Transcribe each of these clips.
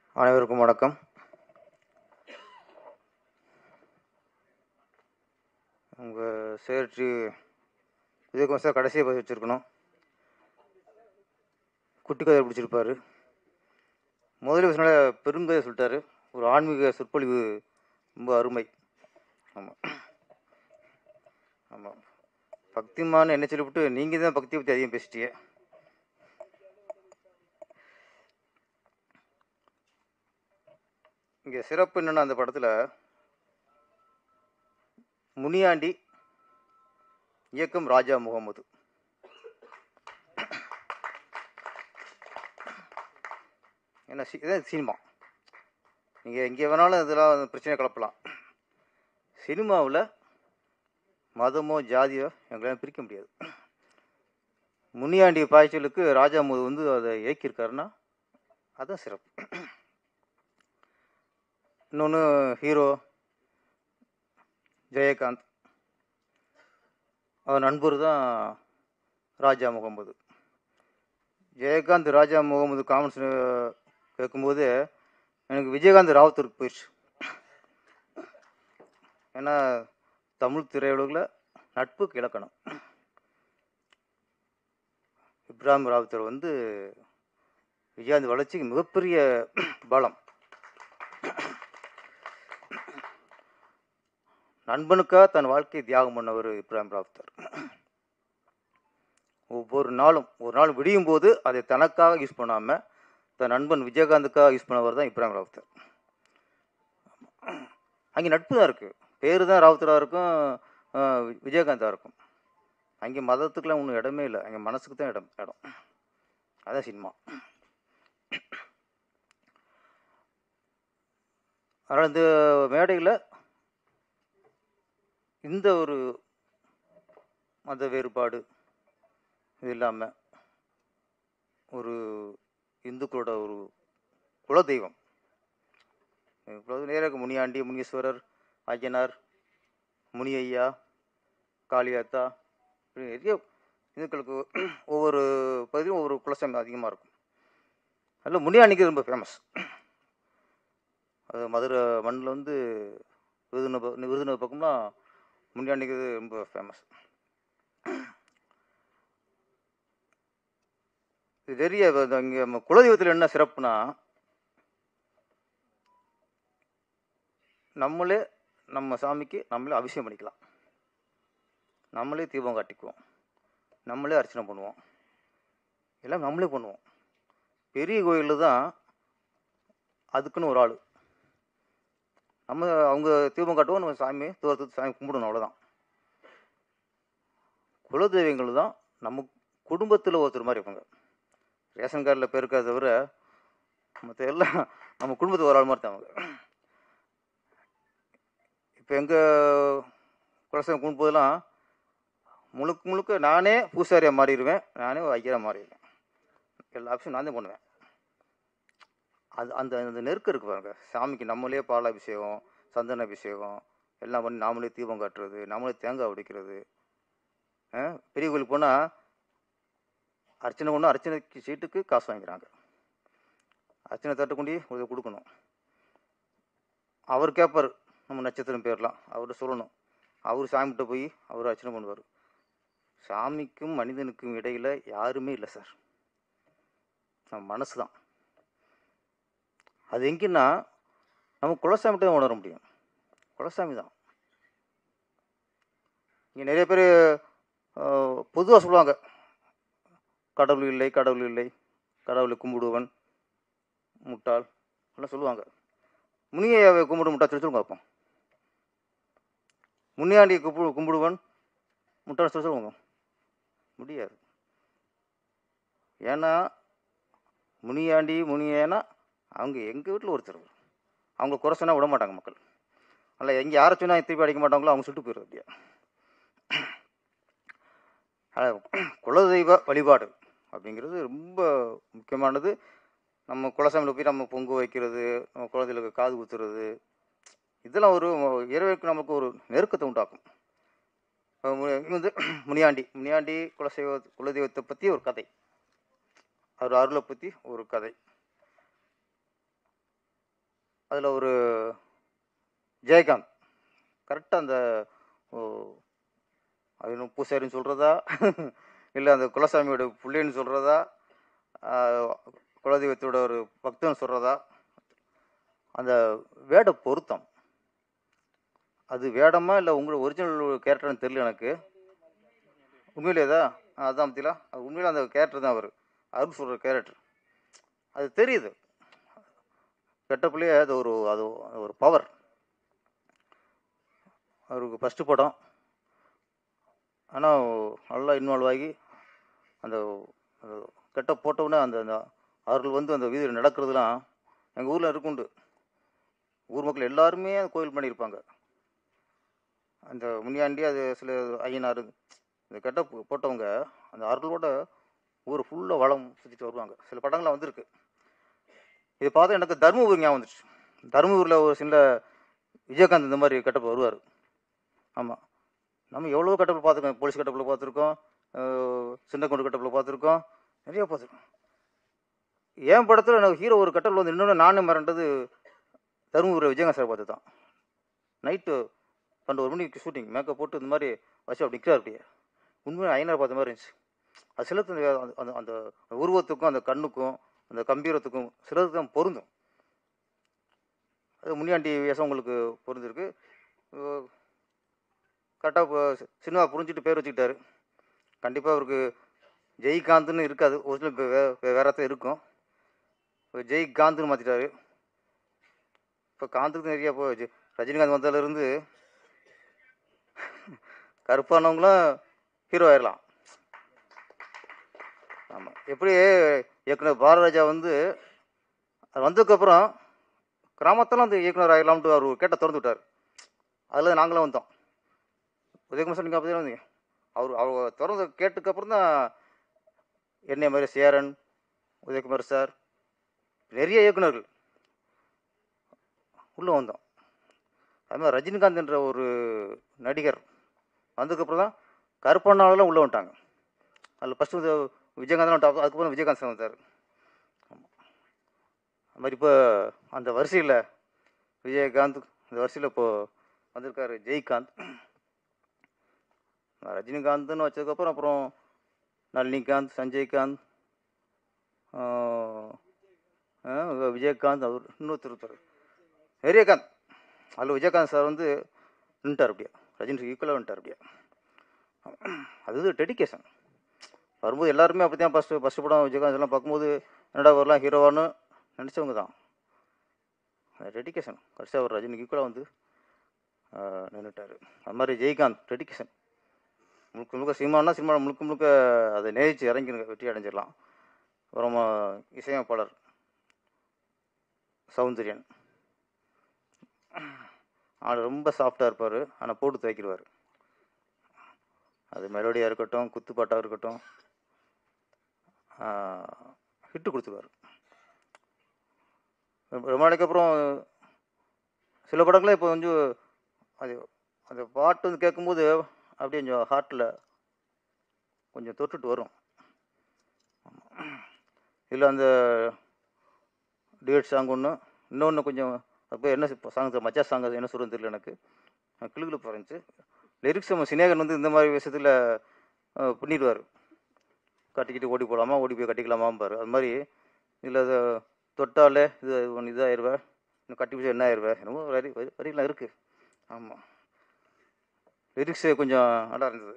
அனைவருக்கும் வணக்கம் உங்கள் சேர்ச்சி இதுக்கு சார் கடைசியாக பதிவு வச்சுருக்கணும் குட்டி கதை பிடிச்சிருப்பாரு முதல்ல சொன்ன பெருங்கதை சொல்லிட்டாரு ஒரு ஆன்மீக சொற்பொழிவு ரொம்ப அருமை ஆமாம் ஆமாம் பக்திமான்னு என்ன சொல்லிவிட்டு நீங்கள் தான் பக்தியை பற்றி அதிகம் பேசிட்டீங்க இங்கே சிறப்பு என்னன்னா அந்த படத்தில் முனியாண்டி இயக்கம் ராஜா முகமது என்ன சி- இதான் சினிமா நீங்கள் எங்கே வேணாலும் இதெல்லாம் பிரச்சனை கிளப்பலாம் சினிமாவில் மதமோ ஜாதியோ எங்களால் பிரிக்க முடியாது முனியாண்டி பாய்ச்சலுக்கு ராஜா முது வந்து அதை இயக்கியிருக்காருன்னா அதான் சிறப்பு இன்னொன்று ஹீரோ ஜெயகாந்த் அவர் நண்பர் தான் ராஜா முகமது ஜெயகாந்த் ராஜா முகமது காமெண்ட்ஸ் கேட்கும்போது எனக்கு விஜயகாந்த் ராவத்தூருக்கு போயிடுச்சு ஏன்னா தமிழ் திரையுலகில் நட்புக்கு இலக்கணம் இப்ராஹிம் ராவுத்தர் வந்து விஜயகாந்த் வளர்ச்சிக்கு மிகப்பெரிய பலம் நண்பனுக்காக தன் வாழ்க்கையை தியாகம் பண்ணவர் இப்ராஹிம் ராவுத்தர் ஒவ்வொரு நாளும் ஒரு நாள் விடியும் போது அதை தனக்காக யூஸ் பண்ணாமல் தன் நண்பன் விஜயகாந்துக்காக யூஸ் பண்ணவர் தான் இப்ராஹிம் ராவுத்தர் அங்கே நட்பு தான் இருக்குது பேர் தான் ராவுத்தராக இருக்கும் ஆஹ் வி- விஜயகாந்தா இருக்கும் அங்கே மதத்துக்குலாம் ஒன்றும் இடமே இல்லை அங்கே மனசுக்கு தான் இடம் இடம் அதான் சினிமா அதனால் இந்த மேடையில் இந்த ஒரு மத வேறுபாடு இது இல்லாமல் ஒரு இந்துக்களோட ஒரு குலதெய்வம் நேராக முனியாண்டி முனீஸ்வரர் ஐயனார் முனி ஐயா காளியாத்தா இப்படி நிறைய இந்துக்களுக்கு ஒவ்வொரு பகுதியும் ஒவ்வொரு குலசாமி அதிகமாக இருக்கும் அதில் முனியாண்டிக்கு ரொம்ப ஃபேமஸ் அது மதுரை மண்ணில் வந்து விருதுநகர் விருதுநகர் பக்கம்லாம் முனியாண்டிக்கு ரொம்ப ஃபேமஸ் இது பெரிய இங்கே நம்ம குலதெய்வத்தில் என்ன சிறப்புனா நம்மளே நம்ம சாமிக்கு நம்மளே அபிஷேகம் பண்ணிக்கலாம் நம்மளே தீபம் காட்டிக்குவோம் நம்மளே அர்ச்சனை பண்ணுவோம் எல்லாம் நம்மளே பண்ணுவோம் பெரிய கோயிலில் தான் அதுக்குன்னு ஒரு ஆள் நம்ம அவங்க தீபம் காட்டுவோம் நம்ம சாமி தூரத்துக்கு சாமி கும்பிடணும் அவ்வளோதான் குலதெய்வங்கள் தான் நம்ம குடும்பத்தில் ஒருத்தர் மாதிரி இருப்பாங்க ரேஷன் கார்டில் பேர் இருக்காத தவிர மற்ற எல்லாம் நம்ம குடும்பத்துக்கு ஒரு ஆள் மாதிரி தான் அவங்க இப்போ எங்கள் குலசாமி கும்பிடும்போதெல்லாம் முழுக்க முழுக்க நானே பூசாரியாக மாறிடுவேன் நானே ஒரு ஐயராக மாறிடுவேன் எல்லா ஆப்ஷனும் நான் தான் பண்ணுவேன் அது அந்த அந்த நெருக்கம் இருக்கு பாருங்க சாமிக்கு நம்மளே பால் அபிஷேகம் சந்தன அபிஷேகம் எல்லாம் பண்ணி நாமளே தீபம் காட்டுறது நாமளே தேங்காய் உடைக்கிறது ஆ, பெரிய கோயிலுக்கு போனால் அர்ச்சனை ஒன்று அர்ச்சனைக்கு சீட்டுக்கு காசு வாங்கிக்கிறாங்க அர்ச்சனை தட்டு கொண்டு இதை கொடுக்கணும் அவர் கேட்பார் நம்ம நட்சத்திரம் பேர்லாம் அவர்கிட்ட சொல்லணும் அவர் சாமிகிட்ட போய் அவர் அர்ச்சனை பண்ணுவார் சாமிக்கும் மனிதனுக்கும் இடையில யாருமே இல்லை சார் நம்ம மனசு தான் அது எங்கன்னா நம்ம குலசாமிகிட்ட தான் உணர முடியும் குலசாமி தான் இங்கே நிறைய பேர் பொதுவாக சொல்லுவாங்க கடவுள் இல்லை கடவுள் இல்லை கடவுளை கும்பிடுவன் முட்டாள் எல்லாம் சொல்லுவாங்க முனியை கும்பிடு முட்டாள் சொல்லி சொல்லுங்க அப்போ முனியாண்டியை கும்பிடு கும்பிடுவன் முட்டாள் சொல்லி சொல்லுவாங்க முடியாது ஏன்னா முனியாண்டி முனியேனா அவங்க எங்கள் வீட்டில் ஒருத்தர் அவங்க குறை சொன்னால் விட மாட்டாங்க மக்கள் அல்ல எங்கே யாரை சொன்னால் திருப்பி அடிக்க மாட்டாங்களோ அவங்க சுட்டு போயிடுறது அப்படியே அஹ் குலதெய்வ வழிபாடு அப்படிங்கிறது ரொம்ப முக்கியமானது நம்ம குலசாமியில் போய் நம்ம பொங்கு வைக்கிறது நம்ம குழந்தைகளுக்கு காது குத்துறது இதெல்லாம் ஒரு இறைவனுக்கு நமக்கு ஒரு நெருக்கத்தை உண்டாக்கும் அஹ் மு- இது வந்து முனியாண்டி முனியாண்டி குலசெய்வ குலதெய்வத்தை பற்றி ஒரு கதை அவர் அருளை பற்றி ஒரு கதை அதில் ஒரு ஜெயகாந்த் கரெக்டாக அந்த ஓ, அது இன்னும் பூசாரின்னு சொல்கிறதா இல்லை அந்த குலசாமியோட பிள்ளைன்னு சொல்கிறதா குலதெய்வத்தோட ஒரு பக்தன் சொல்கிறதா அந்த வேட பொருத்தம் அது வேடமா இல்லை உங்களோட ஒரிஜினல் கேரக்டர்னு தெரியல எனக்கு உண்மையிலே தான் அதான் பத்திலா அது உண்மையில அந்த கேரக்டர் தான் அவர் அருள் சொல்கிற கேரக்டர் அது தெரியுது கெட்டப்புலேயே அது ஒரு அது ஒரு பவர் அவருக்கு ஃபஸ்ட்டு படம் ஆனால் நல்லா இன்வால்வ் ஆகி அந்த கெட்ட போட்டவுடனே அந்த அந்த அவர்கள் வந்து அந்த வீதியில் நடக்கிறதுலாம் எங்கள் ஊரில் இருக்குண்டு ஊர் மக்கள் எல்லாருமே அந்த கோயில் பண்ணியிருப்பாங்க அந்த முனியாண்டி அது சில ஐயனார் இந்த கெட்ட போ- போட்டவங்க அந்த அருளோட ஊர் ஃபுல்லாக வளம் சுற்றிட்டு வருவாங்க சில படங்கள்லாம் வந்திருக்கு இது பார்த்தா எனக்கு தருமபுரி ஞாபகம் வந்துச்சு தருமபுரியில் ஒரு சில விஜயகாந்த் இந்த மாதிரி கெட்டப்பு வருவார் ஆமாம் நம்ம எவ்வளோ கட்டப்பில் பார்த்துருக்கோம் போலீஸ் கட்டப்பில் பார்த்துருக்கோம் அஹ் சின்ன கொண்டு கட்டப்பில் பார்த்துருக்கோம் நிறைய பார்த்துருக்கோம் என் படத்தில் எனக்கு ஹீரோ ஒரு கட்டப்பில் வந்து இன்னொன்று நானே மறந்தது தருமபுரி விஜயகாந்த் சார் பார்த்து தான் நைட்டு பன்னெண்டு ஒரு மணிக்கு ஷூட்டிங் மேக்கப் போட்டு இந்த மாதிரி வச்சு அப்படி நிற்கிறார் அப்படியே உண்மையாக ஐநர் பார்த்த மாதிரி இருந்துச்சு அது சிலருக்கு அந்த- அந்த அந்த உருவத்துக்கும் அந்த கண்ணுக்கும் அந்த கம்பீரத்துக்கும் சிலருக்கு தான் பொருந்தும் அது முனியாண்டி வேஷம் உங்களுக்கு பொருந்திருக்கு கரெக்டாக சினிமா புரிஞ்சுட்டு பேர் வச்சுக்கிட்டாரு கண்டிப்பாக அவருக்கு ஜெய்காந்த்னு இருக்காது ஒரிஜினல் வே வே- வேற தான் இருக்கும் இப்போ ஜெய்காந்த்னு மாற்றிட்டாரு இப்போ காந்துக்கு நிறைய இப்போ ஜெ- ரஜினிகாந்த் வந்ததுலேருந்து கருப்பானவங்களும் ஹீரோ ஆயிடலாம் ஆமாம் எப்படி இயக்குனர் பாரதராஜா வந்து அது வந்ததுக்கப்புறம் கிராமத்தெல்லாம் அந்த இயக்குனர் ஆகிடலாம்ட்டு அவர் கேட்ட திறந்து விட்டார் அதில் நாங்களும் வந்தோம் உதயகுமார் சார் நீங்கள் அப்படி தானே வந்தீங்க அவர் அவர் திறந்து கேட்டதுக்கப்புறம் தான் என்னை மாதிரி சேரன் உதயகுமார் சார் நிறைய இயக்குனர்கள் உள்ளே வந்தோம் அது மாதிரி ரஜினிகாந்த் என்ற ஒரு நடிகர் வந்ததுக்கப்புறம் தான் கருப்பண்ணாவெல்லாம் உள்ளே வந்துட்டாங்க அதில் ஃபஸ்ட்டு வந்து விஜயகாந்த் வந்துட்டாங்க அதுக்கப்புறம் விஜயகாந்த் சார் வந்தார் அது மாதிரி இப்போ அந்த வரிசையில் விஜயகாந்த் அந்த வரிசையில் இப்போது வந்திருக்காரு ஜெய்காந்த் நான் ரஜினிகாந்த்னு வச்சதுக்கப்புறம் அப்புறம் நளினிகாந்த் சஞ்சய்காந்த் ஆஹ், ஆஹ், விஜயகாந்த் அவர் இன்னொருத்தர் ஒருத்தர் நிறையகாந்த் அதில் விஜயகாந்த் சார் வந்து நின்ட்டார் அப்படியே ரஜினிக்கு ஈக்குவலாக நின்ட்டார் அப்படியே அது டெடிகேஷன் வரும்போது எல்லாருமே அப்படி தான் ஃபஸ்ட்டு ஃபஸ்ட்டு படம் விஜயகாந்த் எல்லாம் பார்க்கும்போது என்னடா வரலாம் ஹீரோவான்னு நினச்சவங்க தான் டெடிகேஷன் கடைசியாக அவர் ரஜினிக்கு ஈக்குவலாக வந்து நின்றுட்டார் அது மாதிரி ஜெய்காந்த் டெடிகேஷன் முழுக்க முழுக்க சினிமானா சினிமா முழுக்க முழுக்க அதை நேசித்து இறங்கி வெற்றி அடைஞ்சிடலாம் அப்புறம் இசையமைப்பாளர் சௌந்தர்யன் ஆள் ரொம்ப சாஃப்டாக இருப்பார் ஆனால் போட்டு துவைக்கிடுவார் அது மெலோடியாக இருக்கட்டும் குத்துப்பாட்டாக இருக்கட்டும் ஹிட்டு கொடுத்துருவார் ரொம்ப நாளைக்கு அப்புறம் சில படங்களே இப்போ கொஞ்சம் அது அந்த பாட்டு வந்து கேட்கும்போது அப்படியே கொஞ்சம் ஹார்ட்டில் கொஞ்சம் தொட்டுட்டு வரும் இதில் அந்த டியூட் சாங் ஒன்று இன்னொன்று கொஞ்சம் அப்போ என்ன சாங் மச்சா சாங் அது என்ன சொல்கிறது தெரியல எனக்கு கிளுகிழு இருந்துச்சு லிரிக்ஸ் நம்ம சினேகன் வந்து இந்த மாதிரி விஷயத்தில் பண்ணிடுவார் கட்டிக்கிட்டு ஓடி போகலாமா ஓடி போய் கட்டிக்கலாமாம்பார் அது மாதிரி இதில் அதை தொட்டாலே இது ஒன்று இதாகிடுவேன் இன்னும் கட்டி பிடிச்சா என்ன ஆயிடுவேன் என்னமோ வரி வரி- வரிலாம் இருக்குது ஆமாம் லிரிக்ஸு கொஞ்சம் நல்லா இருந்தது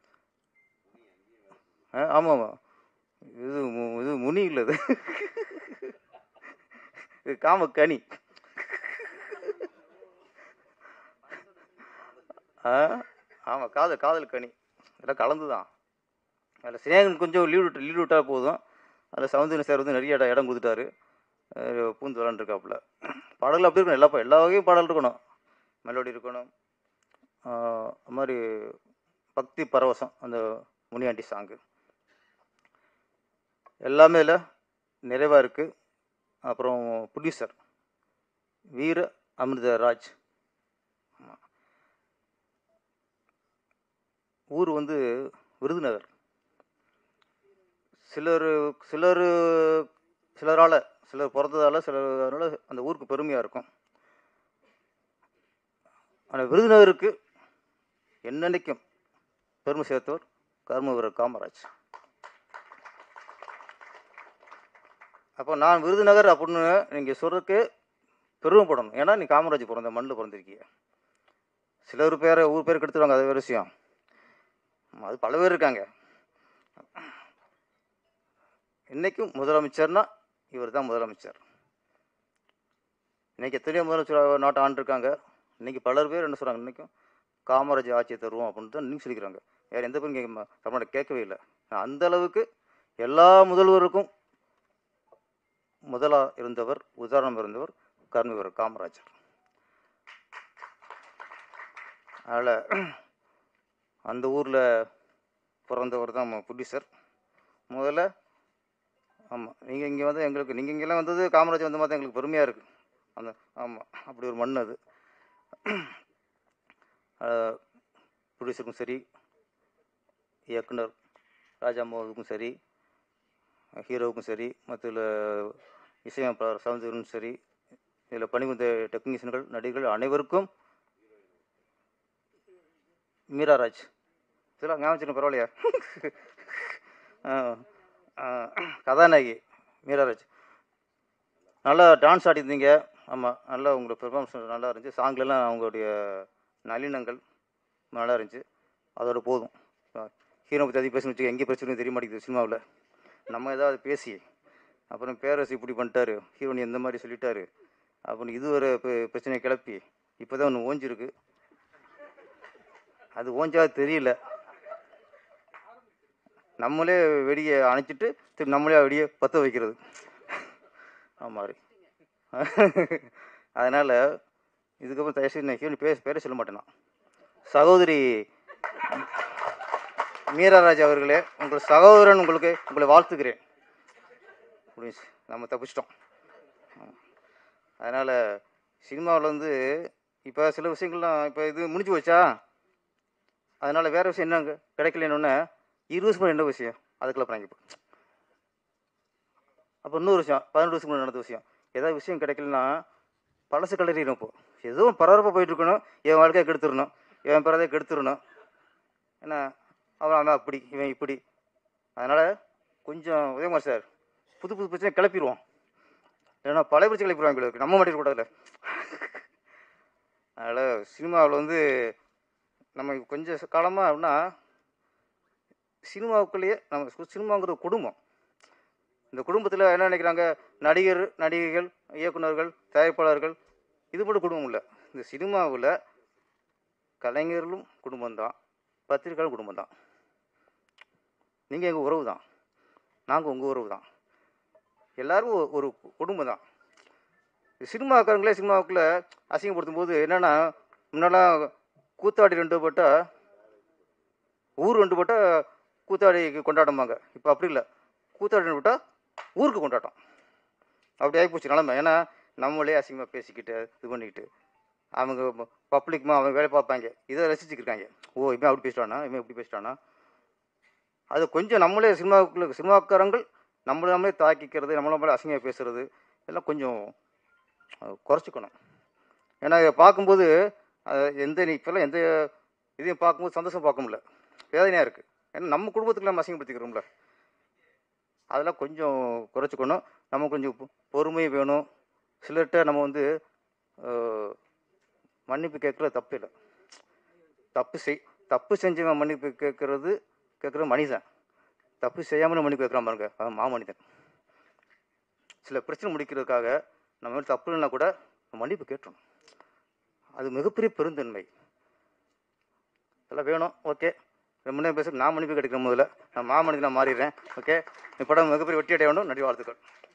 ஆ ஆமாம் ஆமாம் இது மு- இது முனி இல்லை இது இது காம கனி ஆ ஆமாம் காதல் காதல் கனி இதெல்லாம் கலந்து தான் அதில் சினேகன் கொஞ்சம் லீவ் விட்டு லீவ் விட்டால் போதும் அதில் சவுந்தரன் சார் வந்து நிறைய இடம் இடம் கொடுத்துட்டாரு அஹ் பூந்து விளாண்டுருக்காப்புல பாடல் அப்படி இருக்கணும் எல்லா பா- எல்லா வகையும் பாடல் இருக்கணும் மெலோடி இருக்கணும் ஆஹ் அது மாதிரி பக்தி பரவசம் அந்த முனியாண்டி சாங்கு எல்லாமே இதில் நிறைவாக இருக்குது அப்புறம் ப்ரொடியூசர் வீர அமிர்தராஜ் ஆமா. ஊர் வந்து விருதுநகர் சிலர் சிலர் சிலரால் சிலர் பிறந்ததால சிலர் அதனால அந்த ஊருக்கு பெருமையாக இருக்கும் ஆனால் விருதுநகருக்கு என்னன்னைக்கும் பெருமை சேர்த்தவர் கர்ம வீரர் காமராஜ் அப்போ நான் விருதுநகர் அப்படின்னு நீங்கள் சொல்றதுக்கு பெருமைப்படணும் ஏன்னா நீ காமராஜ் பிறந்த மண்ணில் பிறந்திருக்கீங்க சிலர் பேரை ஊர் பேர் கெடுத்துருவாங்க அது வேறு விஷயம் அது பல பேர் இருக்காங்க இன்னைக்கும் முதலமைச்சர்னா இவர் தான் முதலமைச்சர் இன்னைக்கு எத்தனையோ முதலமைச்சர் நாட்டை ஆண்டிருக்காங்க இன்னைக்கு பலர் பேர் என்ன சொல்கிறாங்க இன்னைக்கும் காமராஜ் ஆட்சியை தருவோம் அப்படின்னு தான் இன்னைக்கு சொல்லிக்கிறாங்க வேறு எந்த பேரும் கேட்க தமிழ்நாடு கேட்கவே இல்லை அந்த அளவுக்கு எல்லா முதல்வருக்கும் முதலா இருந்தவர் உதாரணம் இருந்தவர் கர்மவீரர் காமராஜர் அதனால் அந்த ஊரில் பிறந்தவர் தான் நம்ம புட்டிசர் முதல்ல ஆமாம் நீங்கள் இங்கே வந்து எங்களுக்கு நீங்கள் இங்கெல்லாம் வந்தது காமராஜ் வந்த மாதிரி தான் எங்களுக்கு பெருமையாக இருக்குது அந்த ஆமாம் அப்படி ஒரு மண் அது ப்ரொடியூசருக்கும் சரி இயக்குனர் ராஜா மோகனுக்கும் சரி ஹீரோவுக்கும் சரி மற்ற இசையமைப்பாளர் சவுந்தரனும் சரி இதில் பணிபுரிந்த டெக்னீஷியன்கள் நடிகர்கள் அனைவருக்கும் மீராராஜ் இதெல்லாம் ஞாபகம் வச்சுக்கணும் பரவாயில்லையா ஆ, ஆ, கதாநாயகி மீராராஜ் நல்லா டான்ஸ் ஆடிருந்தீங்க ஆமாம் நல்லா உங்களோட பெர்ஃபார்மன்ஸ் நல்லா இருந்துச்சு சாங்லலாம் அவங்களுடைய நளினங்கள் நல்லா இருந்துச்சு அதோட போதும் ஹீரோ பற்றி அதிக பேசணும் வச்சுக்க எங்கே பிரச்சனையும் தெரிய மாட்டேங்குது சினிமாவில் நம்ம ஏதாவது பேசி அப்புறம் பேரரசு இப்படி பண்ணிட்டாரு ஹீரோனி எந்த மாதிரி சொல்லிட்டாரு அப்புறம் இது ஒரு பெ- பிரச்சனையை கிளப்பி இப்போ தான் ஒன்று ஓஞ்சிருக்கு அது ஓஞ்சா தெரியல நம்மளே வெடியை அணைச்சிட்டு திருப்பி நம்மளே வெடியை பற்ற வைக்கிறது ஆமாம் அதனால் இதுக்கப்புறம் தயவுசெய்து நான் ஹீரோனி பேச பேர சொல்ல மாட்டேன் நான் சகோதரி மீராராஜ் அவர்களே உங்கள் சகோதரன் உங்களுக்கு உங்களை வாழ்த்துக்கிறேன் முடிஞ்சு நம்ம தப்பிச்சிட்டோம் அதனால் சினிமாவில் வந்து இப்போ சில விஷயங்கள்லாம் இப்போ இது முடிஞ்சு போச்சா அதனால் வேறு விஷயம் என்ன கிடைக்கலன்னு இருபது வருஷம் என்ன விஷயம் அதுக்குள்ள பிராங்க இப்போ அப்போ இன்னொரு விஷயம் பதினெட்டு வருஷம் முன்னாடி நடந்த விஷயம் ஏதாவது விஷயம் கிடைக்கலன்னா பழசு கலரிடும் இப்போ எதுவும் பரபரப்பாக போயிட்டு இருக்கணும் என் வாழ்க்கையை கெடுத்துடணும் என் பிறதை கெடுத்துடணும் என்ன அவன் அவன் அப்படி இவன் இப்படி அதனால் கொஞ்சம் உதயகுமார் சார் புது புது பிரச்சனை கிளப்பிடுவோம் ஏன்னா பழைய பிரச்சனை கிளப்பிடுவாங்க இருக்கு நம்ம மாட்டிக்க கூடாதுல்ல அதனால் சினிமாவில் வந்து நம்ம கொஞ்சம் காலமாக அப்படின்னா சினிமாவுக்குள்ளேயே நம்ம சு- சினிமாங்கிறது குடும்பம் இந்த குடும்பத்தில் என்ன நினைக்கிறாங்க நடிகர் நடிகைகள் இயக்குனர்கள் தயாரிப்பாளர்கள் இது மட்டும் குடும்பம் இல்லை இந்த சினிமாவில் கலைஞர்களும் குடும்பம்தான் பத்திரிக்கையாளர் குடும்பம் தான் நீங்கள் எங்கள் உறவு தான் நாங்கள் உங்கள் உறவு தான் எல்லாரும் ஒ- ஒரு குடும்பம் தான் சினிமாக்காரங்களே சினிமாவுக்குள்ளே அசிங்கப்படுத்தும் போது என்னென்னா முன்னெல்லாம் கூத்தாடி ரெண்டு பட்டா ஊர் ரெண்டு பட்டா கூத்தாடிக்கு கொண்டாட்டமாங்க இப்போ அப்படி இல்லை கூத்தாடி ரெண்டு பட்டா ஊருக்கு கொண்டாட்டம் அப்படி ஆகிப்போச்சு நிலமை ஏன்னா நம்மளே அசிங்கமாக பேசிக்கிட்டு இது பண்ணிக்கிட்டு அவங்க பப்ளிக்மா அவங்க வேலை பார்ப்பாங்க இதை ரசிச்சுக்கிருக்காங்க ஓ இவன் அப்படி பேசிட்டானா இவன் இப்படி பேசிட்டானா அது கொஞ்சம் நம்மளே சினிமாவுக்குள்ள சினிமாக்காரங்கள் நம்மளை நம்மளே தாக்கிக்கிறது நம்மள நம்மளே அசிங்கமாக பேசுறது இதெல்லாம் கொஞ்சம் அஹ், குறைச்சிக்கணும் ஏன்னா இதை பார்க்கும்போது அஹ், எந்த நீ இப்போல்லாம் எந்த இதையும் பார்க்கும்போது சந்தோஷம் பார்க்க முடியல வேதனையாக இருக்குது ஏன்னா நம்ம குடும்பத்துக்கு நம்ம அசிங்கப்படுத்திக்கிறோம்ல அதெல்லாம் கொஞ்சம் குறைச்சிக்கணும் நம்ம கொஞ்சம் பொ- பொறுமை வேணும் சிலர்கிட்ட நம்ம வந்து அஹ், மன்னிப்பு கேட்குறது தப்பு இல்லை தப்பு செய் தப்பு செஞ்சவன் மன்னிப்பு கேட்கறது கேட்குறது மனிதன் தப்பு செய்யாமல் மன்னிப்பு கேட்குறான் பாருங்க அவன் மாமனிதன் சில பிரச்சனை முடிக்கிறதுக்காக நம்ம மேல தப்பு இல்லைன்னா கூட மன்னிப்பு கேட்டணும் அது மிகப்பெரிய பெருந்தன்மை இதெல்லாம் வேணும் ஓகே ரொம்ப நேரம் பேச நான் மன்னிப்பு கிடைக்கிற முதல்ல நான் மாமனிதனாக மாறிடுறேன் ஓகே இந்த படம் மிகப்பெரிய வெற்றி அடைய வேண்டும் நன்றி வாழ்த்துக்கள்